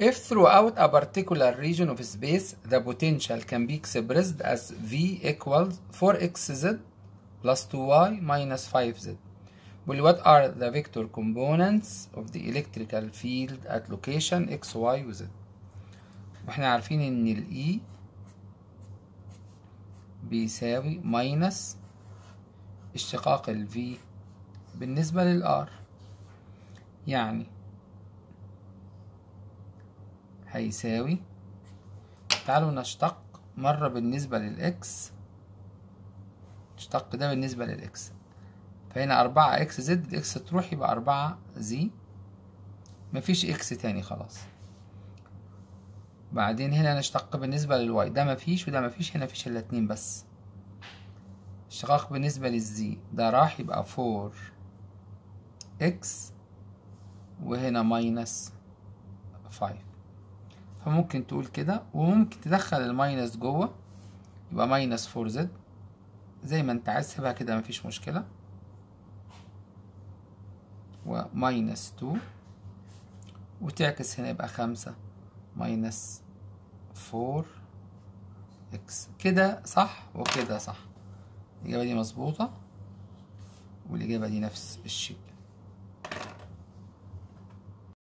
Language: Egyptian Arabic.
If throughout a particular region of space the potential can be expressed as V equals 4xz plus 2y minus 5z. Well, what are the vector components of the electrical field at location x, y و z؟ واحنا عارفين ان ال E بيساوي ماينس اشتقاق ال V بالنسبة لل R يعني هيساوي تعالوا نشتق مرة بالنسبة للإكس نشتق ده بالنسبة للإكس فهنا أربعة إكس زد الإكس تروح يبقى أربعة زي مفيش إكس تاني خلاص بعدين هنا نشتق بالنسبة للواي ده مفيش وده مفيش هنا مفيش إلا اتنين بس اشتقاق بالنسبة للزي ده راح يبقى فور إكس وهنا ماينس فايف فممكن تقول كده وممكن تدخل الماينس جوه يبقى ماينس فور زد زي ما انت عايز سيبها كده مفيش مشكلة وماينس تو وتعكس هنا يبقى خمسة ماينس فور اكس كده صح وكده صح الإجابة دي مظبوطة والإجابة دي نفس الشيء